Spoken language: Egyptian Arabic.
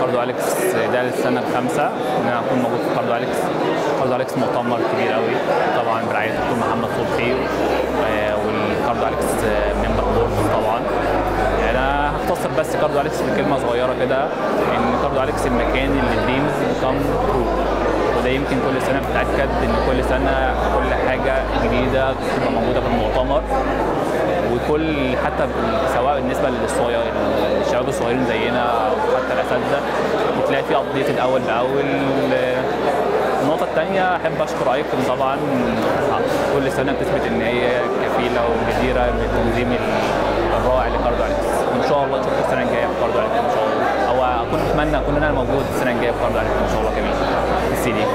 كاردو اليكس ده السنه الخامسه ان انا اكون موجود في كاردو اليكس كاردو اليكس مؤتمر كبير قوي طبعا برعايه الدكتور محمد صبحي آه، والكاردو اليكس ممبر بورد طبعا يعني انا هختصر بس كاردو اليكس بكلمه صغيره كده ان كاردو اليكس المكان اللي دريمز كام ترو وده يمكن كل سنه بتاكد ان كل سنه كل حاجه جديده بتبقى موجوده في المؤتمر وكل حتى سواء بالنسبه للصغير الشباب الصغيرين زينا او حتى الاساتذه بتلاقي في ابديت الاول باول النقطة الثانية أحب أشكر أيكون طبعا كل سنة بتثبت إن هي كفيلة وجديرة بالتنظيم الرائع لكاردو أليكس وإن شاء الله نشوفكم السنة الجاية في كاردو أليكس إن شاء الله أو أكون أتمنى أكون أنا موجود السنة الجاية في كاردو أليكس إن شاء الله كمان في السي دي